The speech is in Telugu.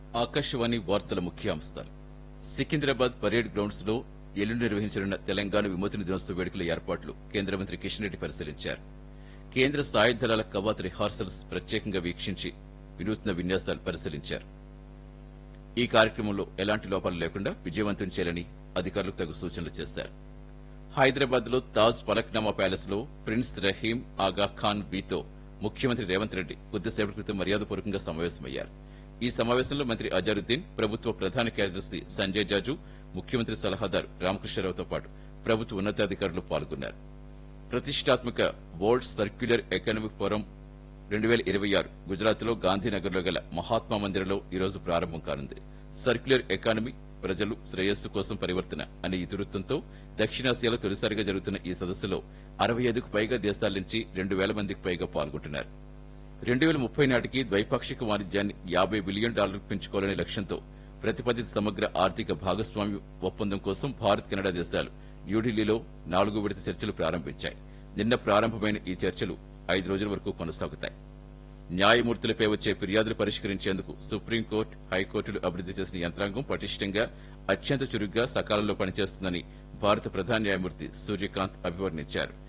ఆకాశవాణి వార్తల ముఖ్యాంశాలు సికింద్రాబాద్ పరేడ్ గ్రౌండ్స్ లో ఎల్లుండి నిర్వహించనున్న తెలంగాణ విమోచన దినోత్సవ వేడుకల ఏర్పాట్లు కేంద్ర మంత్రి కిషన్ రెడ్డి పరిశీలించారు కేంద్ర సాయుధ దళాల కవాత్ రిహార్సల్స్ ప్రత్యేకంగా వీక్షించి వినూత్న విన్యాసాలు పరిశీలించారు ఈ కార్యక్రమంలో ఎలాంటి లోపాలు లేకుండా విజయవంతం చేయాలని అధికారులకు తగు సూచనలు చేశారు హైదరాబాద్ లో తాజ్ పలక్నామా ప్యాలెస్ లో ప్రిన్స్ రహీం ఆగా ఖాన్ వీతో ముఖ్యమంత్రి రేవంత్ రెడ్డి కొద్దిసేపటి క్రితం మర్యాదపూర్వకంగా సమావేశమయ్యారు ఈ సమావేశంలో మంత్రి అజారుద్దీన్ ప్రభుత్వ ప్రధాన కార్యదర్శి సంజయ్ జాజు ముఖ్యమంత్రి సలహాదారు రామకృష్ణారావుతో పాటు ప్రభుత్వ ఉన్నతాధికారులు పాల్గొన్నారు ప్రతిష్టాత్మక వరల్డ్ సర్క్యులర్ ఎకనామిక్ ఫోరం రెండు వేల ఇరవై ఆరు గుజరాత్ లో గాంధీనగర్ లో గల మహాత్మా మందిరంలో ఈ రోజు ప్రారంభం కానుంది సర్క్యులర్ ఎకానమీ ప్రజలు శ్రేయస్సు కోసం పరివర్తన అనే ఇతివృత్తంతో దక్షిణాసియాలో తొలిసారిగా జరుగుతున్న ఈ సదస్సులో అరవై ఐదుకు పైగా దేశాల నుంచి రెండు వేల మందికి పైగా పాల్గొంటున్నారు రెండు వేల ముప్పై నాటికి ద్వైపాక్షిక వాణిజ్యాన్ని యాభై బిలియన్ డాలర్లకు పెంచుకోవాలనే లక్ష్యంతో ప్రతిపాదిత సమగ్ర ఆర్థిక భాగస్వామ్య ఒప్పందం కోసం భారత్ కెనడా దేశాలు న్యూఢిల్లీలో నాలుగో విడత చర్చలు ప్రారంభించాయి నిన్న ప్రారంభమైన ఈ చర్చలు ఐదు రోజుల వరకు కొనసాగుతాయి న్యాయమూర్తులపై వచ్చే ఫిర్యాదులు పరిష్కరించేందుకు సుప్రీంకోర్టు హైకోర్టులు అభివృద్ది చేసిన యంత్రాంగం పటిష్టంగా అత్యంత చురుగ్గా సకాలంలో పనిచేస్తుందని భారత ప్రధాన న్యాయమూర్తి సూర్యకాంత్ అభివర్ణించారు